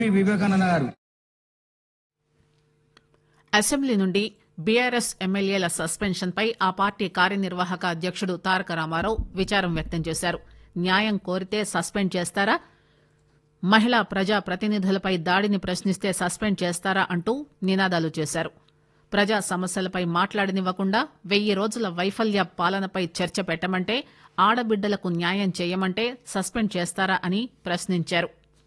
వివేకానంద గారు అసెంబ్లీ నుండి బీఆర్ఎస్ ఎమ్మెల్యేల సస్పెన్షన్ పై ఆ పార్టీ కార్యనిర్వాహక అధ్యక్షుడు తారక రామారావు విచారం వ్యక్తం చేశారు న్యాయం కోరితే సస్పెండ్ చేస్తారా మహిళా ప్రజా ప్రతినిధులపై దాడిని ప్రశ్నిస్తే సస్పెండ్ చేస్తారా అంటూ నినాదాలు చేశారు ప్రజా సమస్యలపై మాట్లాడనివ్వకుండా వెయ్యి రోజుల వైఫల్య పాలనపై చర్చ పెట్టమంటే ఆడబిడ్డలకు న్యాయం చేయమంటే సస్పెండ్ చేస్తారా అని ప్రశ్నించారు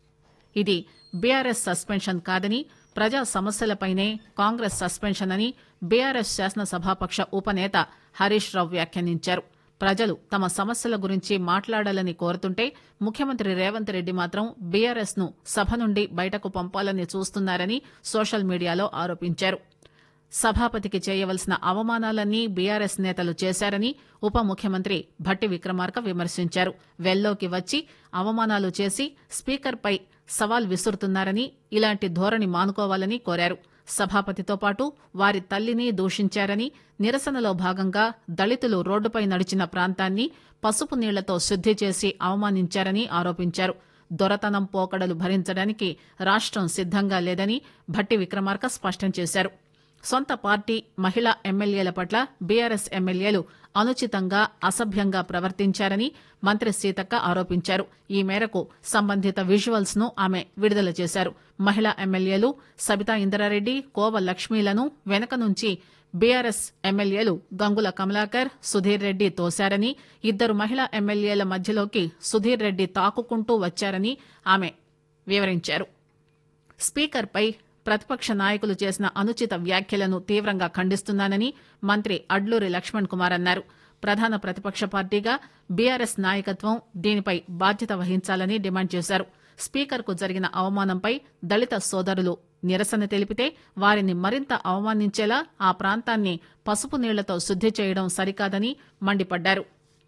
ఇది బీఆర్ఎస్ సస్పెన్షన్ కాదని ప్రజా సమస్యలపైనే కాంగ్రెస్ సస్పెన్షన్ అని బీఆర్ఎస్ శాసనసభాపక్ష ఉపనేత హరీష్ రావు వ్యాఖ్యానించారు ప్రజలు తమ సమస్యల గురించి మాట్లాడాలని కోరుతుంటే ముఖ్యమంత్రి రేవంత్ రెడ్డి మాత్రం బీఆర్ఎస్ ను సభ నుండి బయటకు పంపాలని చూస్తున్నారని సోషల్ మీడియాలో ఆరోపించారు సభాపతికి చేయవలసిన అవమానాలన్నీ బీఆర్ఎస్ నేతలు చేశారని ఉప ముఖ్యమంత్రి భట్టి విక్రమార్క విమర్శించారు వెల్లోకి వచ్చి అవమానాలు చేసి స్పీకర్పై సవాల్ విసురుతున్నారని ఇలాంటి ధోరణి మానుకోవాలని కోరారు సభాపతితో పాటు వారి తల్లిని దూషించారని నిరసనలో భాగంగా దళితులు రోడ్డుపై నడిచిన ప్రాంతాన్ని పసుపు నీళ్లతో శుద్ది చేసి అవమానించారని ఆరోపించారు దొరతనం పోకడలు భరించడానికి రాష్టం సిద్దంగా లేదని భట్టి విక్రమార్క స్పష్టం చేశారు సొంత పార్టీ మహిళా ఎమ్మెల్యేల పట్ల బీఆర్ఎస్ ఎమ్మెల్యేలు అనుచితంగా అసభ్యంగా ప్రవర్తించారని మంత్రి సీతక్క ఆరోపించారు ఈ మేరకు సంబంధిత విజువల్స్ ను ఆమె విడుదల చేశారు మహిళా ఎమ్మెల్యేలు సబితా ఇంద్రారెడ్డి కోవ లక్ష్మీలను వెనక నుంచి బీఆర్ఎస్ ఎమ్మెల్యేలు గంగుల కమలాకర్ సుధీర్ రెడ్డి తోశారని ఇద్దరు మహిళా ఎమ్మెల్యేల మధ్యలోకి సుధీర్ రెడ్డి తాకుకుంటూ వచ్చారని ఆమె వివరించారు స్పీకర్పై ప్రతిపక్ష నాయకులు చేసిన అనుచిత వ్యాఖ్యలను తీవ్రంగా ఖండిస్తున్నానని మంత్రి అడ్లూరి లక్ష్మణ్ కుమార్ అన్నారు ప్రధాన ప్రతిపక్ష పార్టీగా బీఆర్ఎస్ నాయకత్వం దీనిపై బాధ్యత వహించాలని డిమాండ్ చేశారు స్పీకర్కు జరిగిన అవమానంపై దళిత సోదరులు నిరసన తెలిపితే వారిని మరింత అవమానించేలా ఆ ప్రాంతాన్ని పసుపు నీళ్లతో శుద్ది చేయడం సరికాదని మండిపడ్డారు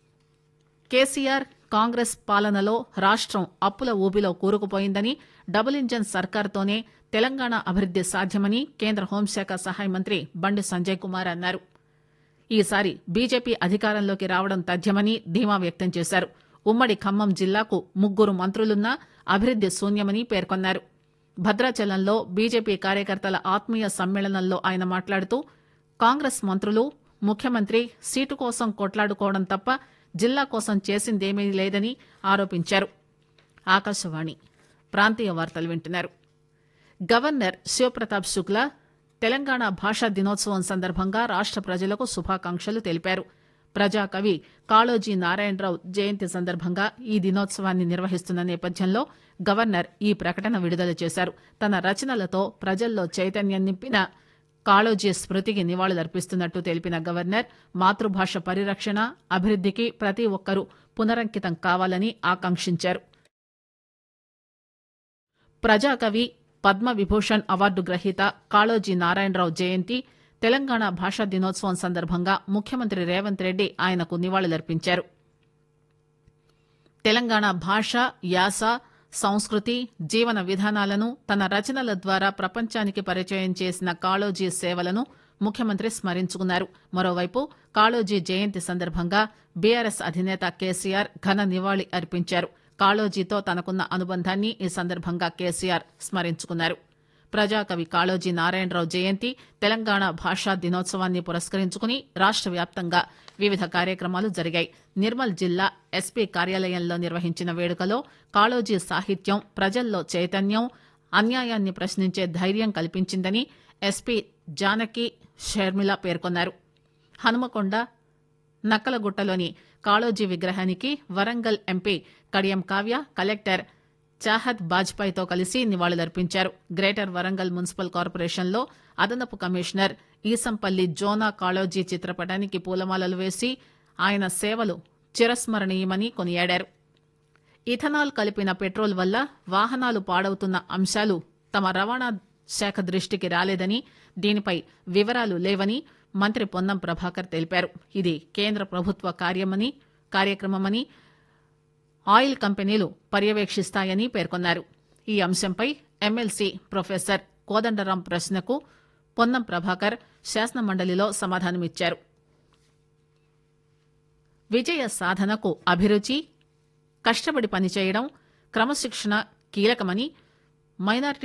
కేసీఆర్ కాంగ్రెస్ పాలనలో రాష్టం అప్పుల ఊబిలో కూరుకుపోయిందని డబుల్ ఇంజన్ సర్కార్తోనే తెలంగాణ అభివృద్ది సాధ్యమని కేంద్ర హోంశాఖ సహాయ మంత్రి బండి సంజయ్ కుమార్ అన్నారు ఈసారి బీజేపీ అధికారంలోకి రావడం తథ్యమని ధీమా వ్యక్తం చేశారు ఉమ్మడి ఖమ్మం జిల్లాకు ముగ్గురు మంత్రులున్నా అభివృద్ది శూన్యమని పేర్కొన్నారు భద్రాచలంలో బీజేపీ కార్యకర్తల ఆత్మీయ సమ్మేళనంలో ఆయన మాట్లాడుతూ కాంగ్రెస్ మంత్రులు ముఖ్యమంత్రి సీటు కోసం కొట్లాడుకోవడం తప్ప జిల్లా కోసం చేసిందేమీ లేదని ఆరోపించారు ఆకాశవాణి ప్రాంతీయ వార్తలు వింటున్నారు గవర్నర్ శివప్రతాప్ శుక్లా తెలంగాణ భాషా దినోత్సవం సందర్భంగా రాష్ట ప్రజలకు శుభాకాంక్షలు తెలిపారు ప్రజాకవి కాళోజీ నారాయణరావు జయంతి సందర్భంగా ఈ దినోత్సవాన్ని నిర్వహిస్తున్న నేపథ్యంలో గవర్నర్ ఈ ప్రకటన విడుదల చేశారు తన రచనలతో ప్రజల్లో చైతన్యం నింపిన కాళోజీ స్మృతికి నివాళులర్పిస్తున్నట్టు తెలిపిన గవర్నర్ మాతృభాష పరిరక్షణ అభివృద్దికి ప్రతి ఒక్కరూ పునరంకితం కావాలని ఆకాంక్షించారు ప్రజాకవి పద్మ విభూషణ్ అవార్డు గ్రహీత కాళోజీ నారాయణరావు జయంతి తెలంగాణ భాషా దినోత్సవం సందర్భంగా ముఖ్యమంత్రి రేవంత్ రెడ్డి ఆయనకు నివాళులర్పించారు తెలంగాణ భాష యాస సంస్కృతి జీవన విధానాలను తన రచనల ద్వారా ప్రపంచానికి పరిచయం చేసిన కాళోజీ సేవలను ముఖ్యమంత్రి స్మరించుకున్నారు మరోవైపు కాళోజీ జయంతి సందర్భంగా బీఆర్ఎస్ అధినేత కేసీఆర్ ఘన నివాళి అర్పించారు కాళోజీతో తనకున్న అనుబంధాన్ని ఈ సందర్భంగా కేసీఆర్ స్మరించుకున్నారు ప్రజాకవి కాళోజీ నారాయణరావు జయంతి తెలంగాణ భాషా దినోత్సవాన్ని పురస్కరించుకుని రాష్ట వ్యాప్తంగా వివిధ కార్యక్రమాలు జరిగాయి నిర్మల్ జిల్లా ఎస్పీ కార్యాలయంలో నిర్వహించిన వేడుకలో కాళోజీ సాహిత్యం ప్రజల్లో చైతన్యం అన్యాయాన్ని ప్రశ్నించే ధైర్యం కల్పించిందని ఎస్పీ జానకి షర్మిల పేర్కొన్నారు హనుమకొండ నక్కలగుట్టలోని కాళోజీ విగ్రహానికి వరంగల్ ఎంపీ కడియం కావ్య కలెక్టర్ చాహద్ బాజ్పాయ్తో కలిసి నివాళులర్పించారు గ్రేటర్ వరంగల్ మున్సిపల్ కార్పొరేషన్లో అదనపు కమిషనర్ ఈసంపల్లి జోనా కాళోజీ చిత్రపటానికి పూలమాలలు వేసి ఆయన సేవలు చిరస్మరణీయమని కొనియాడారు ఇథనాల్ కలిపిన పెట్రోల్ వల్ల వాహనాలు పాడవుతున్న అంశాలు తమ రవాణా శాఖ దృష్టికి రాలేదని దీనిపై వివరాలు లేవని మంత్రి పొన్నం ప్రభాకర్ తెలిపారు ఇది కేంద్ర ప్రభుత్వ కార్యమని కార్యక్రమమని ఆయిల్ కంపెనీలు పర్యవేక్షిస్తాయని పేర్కొన్నారు ఈ అంశంపై ఎమ్మెల్సీ ప్రొఫెసర్ కోదండరాం ప్రశ్నకు పొన్నం ప్రభాకర్ శాసనమండలిలో సమాధానమిచ్చారు విజయ సాధనకు అభిరుచి కష్టపడి పనిచేయడం క్రమశిక్షణ కీలకమని మైనార్టీ